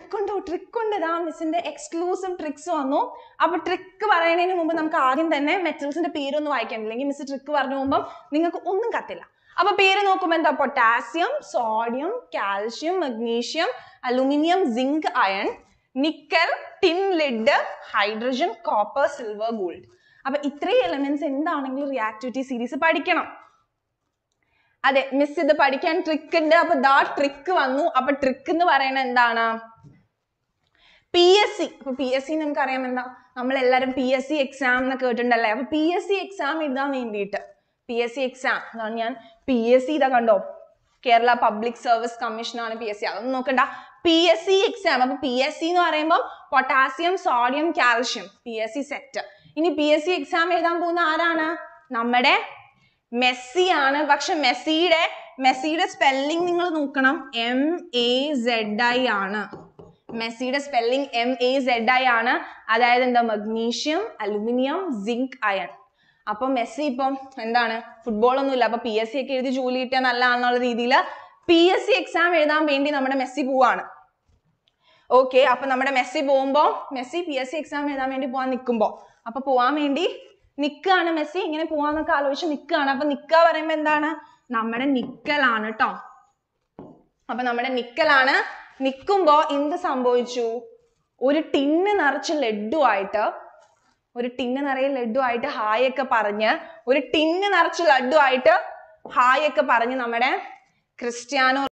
trick ഉണ്ടോ trick ഉണ്ട് ഇതാ മിസ്സിന്റെ എക്സ്ക്ലൂസീവ് ട്രിക്സ് വന്നു അപ്പൊ ട്രിക്ക് പറയുന്നതിന് മുമ്പ് നമുക്ക് ആദ്യം തന്നെ മെറ്റൽസിന്റെ പേരൊന്ന് വായിക്കാൻ ഇല്ലെങ്കിൽ മിസ് ട്രിക്ക് പറഞ്ഞു പോകുമ്പോൾ നിങ്ങൾക്ക് ഒന്നും കത്തില്ല അപ്പൊ പേര് നോക്കുമ്പോൾ എന്താ potassium sodium calcium magnesium aluminium zinc iron nickel tin lead hydrogen copper silver gold അപ്പൊ ഇത്രയും എലമെന്റ്സ് എന്താണെങ്കിലും റിയാക്ടിവിറ്റി സീരീസ് പഠിക്കണം അതെ മിസ് ഇത് പഠിക്കാൻ ട്രിക്ക് ഉണ്ട് അപ്പൊ ദാ ട്രിക്ക് വന്നു അപ്പൊ ട്രിക്ക് എന്ന് പറയുന്നത് എന്താണ് പി എസ് സി അപ്പൊ പി എസ് സി നമുക്ക് അറിയാം എന്താ നമ്മൾ എല്ലാവരും പി എസ് സി എക്സാം എന്ന് കേട്ടിട്ടുണ്ടല്ലേ അപ്പൊ പി എസ് സി എക്സാം എഴുതാൻ വേണ്ടിയിട്ട് പി എസ് സി എക്സാം അതാണ് ഞാൻ പി എസ് സി ഇതാ കണ്ടോ കേരള പബ്ലിക് സർവീസ് കമ്മീഷൻ ആണ് പി എസ് സി അതൊന്നും നോക്കണ്ട പി എസ് സി എക്സാം അപ്പൊ പി എസ് സി എന്ന് പറയുമ്പോൾ potassium sodium calcium P S C set ഇനി പി എസ് സി എക്സാം എഴുതാൻ പോകുന്ന ആരാണ് നമ്മുടെ മെസ്സി ആണ് പക്ഷെ മെസ്സിയുടെ മെസ്സിയുടെ സ്പെല്ലിംഗ് നിങ്ങൾ നോക്കണം എം എ സെഡ് ഐ ആണ് മെസ്സിയുടെ spelling M A Z I ആണ് അതായത് എന്താ മഗ്നീഷ്യം അലുമിനിയം സിങ്ക് അയൺ അപ്പൊ മെസ്സി ഇപ്പം എന്താണ് ഫുട്ബോൾ ഒന്നും ഇല്ല അപ്പൊ പി എസ് സി ഒക്കെ എഴുതി ജോലി കിട്ടിയാൽ നല്ലതാണെന്നുള്ള രീതിയിൽ പി എസ് സി എക്സാം എഴുതാൻ വേണ്ടി നമ്മുടെ മെസ്സി പോവാണ് ഓക്കെ അപ്പൊ നമ്മുടെ മെസ്സി പോകുമ്പോ Messi P S C exam എഴുതാൻ വേണ്ടി പോവാൻ നിൽക്കുമ്പോ അപ്പൊ പോവാൻ വേണ്ടി നിക്കാണ് മെസ്സി ഇങ്ങനെ പോവാന്നൊക്കെ ആലോചിച്ച് നിക്കാണ് അപ്പൊ നിക്ക പറയുമ്പോ എന്താണ് നമ്മുടെ നിക്കലാണ് കേട്ടോ അപ്പൊ നമ്മുടെ നിക്കലാണ് നിക്കുമ്പോ എന്ത് സംഭവിച്ചു ഒരു ടിന്ന് നിറച്ച് ലഡുവായിട്ട് ഒരു ടിന്ന് നിറയെ ലഡുവായിട്ട് ഹായ് ഒക്കെ പറഞ്ഞ് ഒരു ടിന്ന് നിറച്ച് ലഡുവായിട്ട് ഹായ് ഒക്കെ പറഞ്ഞ് നമ്മുടെ ക്രിസ്ത്യാനോ